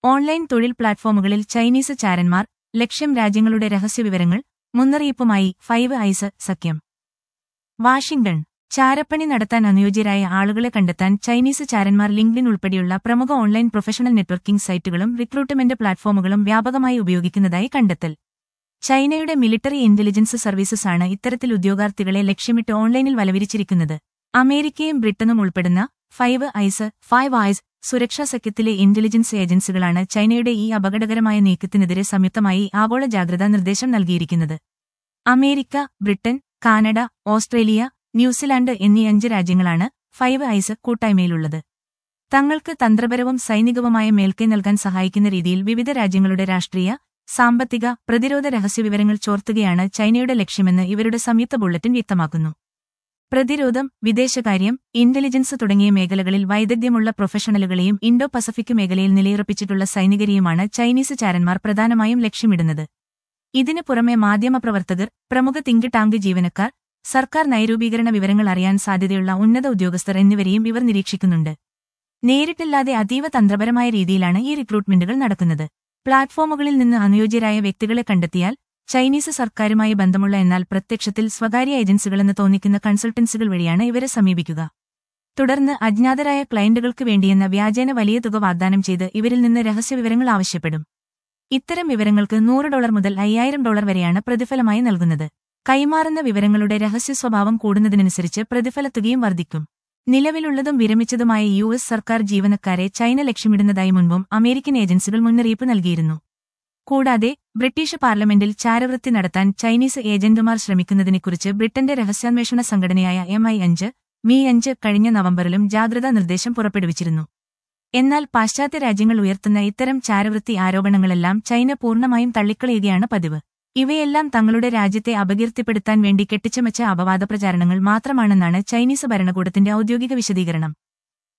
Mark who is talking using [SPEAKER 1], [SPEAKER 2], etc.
[SPEAKER 1] online തൊഴിൽ പ്ലാറ്റ്ഫോമുകളിൽ Chinese ചാരന്മാർ ലക്ഷ്യം രാജ്യങ്ങളുടെ രഹസ്യവിവരങ്ങൾ മുന്നറിയിപ്പുമായി ഫൈവ് ഐസ് സഖ്യം വാഷിംഗ്ടൺ ചാരപ്പണി നടത്താൻ അനുയോജ്യരായ ആളുകളെ കണ്ടെത്താൻ ചൈനീസ് ചാരന്മാർ ലിങ്ക്ഡിൻ ഉൾപ്പെടെയുള്ള പ്രമുഖ ഓൺലൈൻ പ്രൊഫഷണൽ നെറ്റ്വർക്കിംഗ് സൈറ്റുകളും റിക്രൂട്ട്മെന്റ് പ്ലാറ്റ്ഫോമുകളും വ്യാപകമായി ഉപയോഗിക്കുന്നതായി കണ്ടെത്തൽ ചൈനയുടെ മിലിറ്ററി ഇന്റലിജൻസ് സർവീസസ് ആണ് ഇത്തരത്തിൽ ഉദ്യോഗാർത്ഥികളെ ലക്ഷ്യമിട്ട് ഓൺലൈനിൽ വലവിരിച്ചിരിക്കുന്നത് അമേരിക്കയും ബ്രിട്ടനും ഉൾപ്പെടുന്ന ഫൈവ് ഐസ് ഫൈവ് ഐസ് സുരക്ഷാ സഖ്യത്തിലെ ഇന്റലിജൻസ് ഏജൻസികളാണ് ചൈനയുടെ ഈ അപകടകരമായ നീക്കത്തിനെതിരെ സംയുക്തമായി ആഗോള ജാഗ്രതാ നിർദ്ദേശം നൽകിയിരിക്കുന്നത് America Britain Canada Australia New Zealand എന്നീ അഞ്ച് രാജ്യങ്ങളാണ് ഫൈവ് ഐസ് കൂട്ടായ്മയിലുള്ളത് തങ്ങൾക്ക് തന്ത്രപരവും സൈനികവുമായ മേൽക്കൈ നൽകാൻ സഹായിക്കുന്ന രീതിയിൽ വിവിധ രാജ്യങ്ങളുടെ രാഷ്ട്രീയ സാമ്പത്തിക പ്രതിരോധ രഹസ്യവിവരങ്ങൾ ചോർത്തുകയാണ് ചൈനയുടെ ലക്ഷ്യമെന്ന് ഇവരുടെ സംയുക്ത ബുള്ളറ്റിൻ വ്യക്തമാക്കുന്നു പ്രതിരോധം വിദേശകാര്യം ഇന്റലിജൻസ് തുടങ്ങിയ മേഖലകളിൽ വൈദഗ്ധ്യമുള്ള പ്രൊഫഷണലുകളെയും ഇൻഡോ പസഫിക് മേഖലയിൽ നിലയുറപ്പിച്ചിട്ടുള്ള സൈനികരെയുമാണ് ചൈനീസ് ചാരന്മാർ പ്രധാനമായും ലക്ഷ്യമിടുന്നത് ഇതിനു പുറമെ മാധ്യമപ്രവർത്തകർ പ്രമുഖ തിങ്ക് ടാങ്ക് ജീവനക്കാർ സർക്കാർ നയരൂപീകരണ വിവരങ്ങൾ അറിയാൻ സാധ്യതയുള്ള ഉന്നത ഉദ്യോഗസ്ഥർ എന്നിവരെയും ഇവർ നിരീക്ഷിക്കുന്നുണ്ട് നേരിട്ടില്ലാതെ അതീവ തന്ത്രപരമായ രീതിയിലാണ് ഈ റിക്രൂട്ട്മെന്റുകൾ നടക്കുന്നത് പ്ലാറ്റ്ഫോമുകളിൽ നിന്ന് അനുയോജ്യരായ വ്യക്തികളെ കണ്ടെത്തിയാൽ ചൈനീസ് സർക്കാരുമായി ബന്ധമുള്ള എന്നാൽ പ്രത്യക്ഷത്തിൽ സ്വകാര്യ ഏജൻസികളെന്ന് തോന്നിക്കുന്ന കൺസൾട്ടൻസികൾ വഴിയാണ് ഇവരെ സമീപിക്കുക തുടർന്ന് അജ്ഞാതരായ ക്ലയന്റുകൾക്ക് വേണ്ടിയെന്ന വ്യാജേന വലിയ തുക വാഗ്ദാനം ചെയ്ത് ഇവരിൽ നിന്ന് രഹസ്യവിവരങ്ങൾ ആവശ്യപ്പെടും ഇത്തരം വിവരങ്ങൾക്ക് നൂറ് ഡോളർ മുതൽ അയ്യായിരം ഡോളർ വരെയാണ് പ്രതിഫലമായി നൽകുന്നത് കൈമാറുന്ന വിവരങ്ങളുടെ രഹസ്യ സ്വഭാവം കൂടുന്നതിനനുസരിച്ച് പ്രതിഫലത്തുകയും വർദ്ധിക്കും നിലവിലുള്ളതും വിരമിച്ചതുമായ യു എസ് സർക്കാർ ജീവനക്കാരെ ചൈന ലക്ഷ്യമിടുന്നതായി മുൻപും അമേരിക്കൻ ഏജൻസികൾ മുന്നറിയിപ്പ് നൽകിയിരുന്നു കൂടാതെ ബ്രിട്ടീഷ് പാർലമെന്റിൽ ചാരവൃത്തി നടത്താൻ ചൈനീസ് ഏജന്റുമാർ ശ്രമിക്കുന്നതിനെക്കുറിച്ച് ബ്രിട്ടന്റെ രഹസ്യാന്വേഷണ സംഘടനയായ എം ഐ അഞ്ച് മീ അഞ്ച് കഴിഞ്ഞ നവംബറിലും ജാഗ്രതാ നിർദ്ദേശം പുറപ്പെടുവിച്ചിരുന്നു എന്നാൽ പാശ്ചാത്യ രാജ്യങ്ങൾ ഉയർത്തുന്ന ഇത്തരം ചാരവൃത്തി ആരോപണങ്ങളെല്ലാം ചൈന പൂർണ്ണമായും തള്ളിക്കളയുകയാണ് പതിവ് ഇവയെല്ലാം തങ്ങളുടെ രാജ്യത്തെ അപകീർത്തിപ്പെടുത്താൻ വേണ്ടി കെട്ടിച്ചമച്ച അപവാദ പ്രചാരണങ്ങൾ മാത്രമാണെന്നാണ് ചൈനീസ് ഭരണകൂടത്തിന്റെ ഔദ്യോഗിക വിശദീകരണം